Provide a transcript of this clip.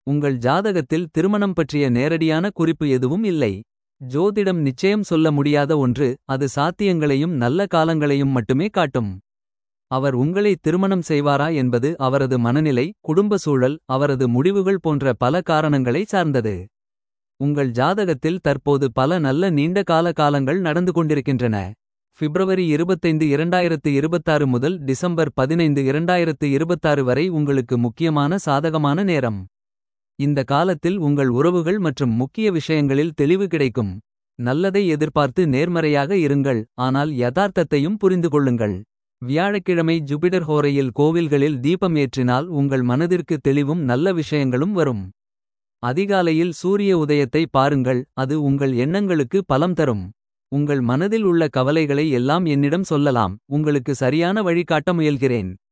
உங்கள் ஜாதகத்தில் திருமணம் பற்றிய நேரடியான குறிப்பு எதுவும் இல்லை. ஜோதிடம் நிச்சயம் சொல்ல முடியாத ஒன்று அது சாத்தியங்களையும் நல்ல காலங்களையும் மட்டுமே காட்டும். அவர் உங்களை திருமணம் செய்வாரா என்பது அவரது மனநிலை குடும்ப சூழல் அவரது முடிவுகள் போன்ற பல காரணங்களை சார்ந்தது. உங்கள் ஜாதகத்தில் தற்போது பல நல்ல நீண்ட கால காலங்கள் நடந்து கொண்டிருக்கின்றன. பிப்ரவரி 25 2026 முதல் டிசம்பர் 15 2026 வரை உங்களுக்கு முக்கியமான சாதகமான நேரம். இந்த காலத்தில் உங்கள் உறவுகள் மற்றும் முக்கிய விஷயங்களில் தெளிவு கிடைக்கும். நல்லதை எதிர்பார்த்து நேர்மறையாக இருங்கள் ஆனால் யதார்த்தத்தையும் புரிந்து கொள்ளுங்கள். வியாழக்கிழமை ஜூபிடர் ஹோரையில் கோவில்களில் தீபம் ஏற்றினால் உங்கள் மனதிற்கு தெளிவும் நல்ல விஷயங்களும் வரும். அதிகாலையில் சூரிய உதயத்தை பாருங்கள் அது உங்கள் எண்ணங்களுக்கு பலம் தரும். உங்கள் மனதில் உள்ள கவலைகளை எல்லாம் என்னிடம் சொல்லலாம் உங்களுக்கு சரியான வழி காட்ட முயல்கிறேன்.